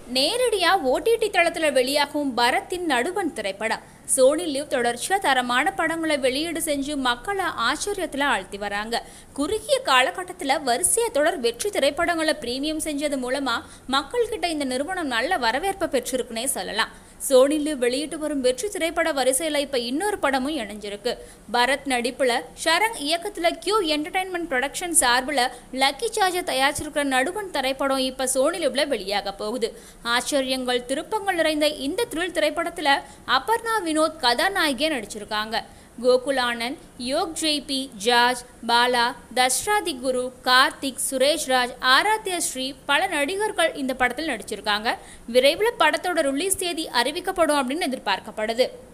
நேரடியா ஓடிடி தளத்துல வெளியாகும் பரத்தின் நடுவன் திரைப்படம் சோனி லிவ் தொடர்ச்சியா தரமான படங்களை வெளியீடு செஞ்சு மக்களை ஆச்சரியத்துல ஆழ்த்தி வராங்க குறுகிய காலகட்டத்துல வரிசையா தொடர் வெற்றி திரைப்படங்களை பிரீமியம் செஞ்சது மூலமா மக்கள்கிட்ட இந்த நிறுவனம் நல்ல வரவேற்பை பெற்றிருக்குன்னே சொல்லலாம் சோனி லிவ் வெளியிட்டு வரும் வெற்றி திரைப்பட வரிசையில இப்ப இன்னொரு படமும் இணைஞ்சிருக்கு பரத் நடிப்புல ஷரங் இயக்கத்துல கியூ என்டர்டைன்மெண்ட் ப்ரொடக்ஷன் சார்பில் லக்கி சார்ஜை தயாரிச்சிருக்கிற நடுவன் திரைப்படம் இப்ப சோனி லிவ்ல வெளியாக போகுது ஆச்சரியங்கள் திருப்பங்கள் நிறைந்த இந்த த்ரில் திரைப்படத்துல அபர்ணா வினோத் கதாநாயகியா நடிச்சிருக்காங்க கோகுல் ஆனந்த் யோக் ஜெய்பி ஜார்ஜ் பாலா தஸ்ராதி குரு கார்த்திக் சுரேஷ் ராஜ் ஆராத்யா ஸ்ரீ பல நடிகர்கள் இந்த படத்தில் நடிச்சிருக்காங்க விரைவில் படத்தோட ரிலீஸ் தேதி அறிவிக்கப்படும் அப்படின்னு எதிர்பார்க்கப்படுது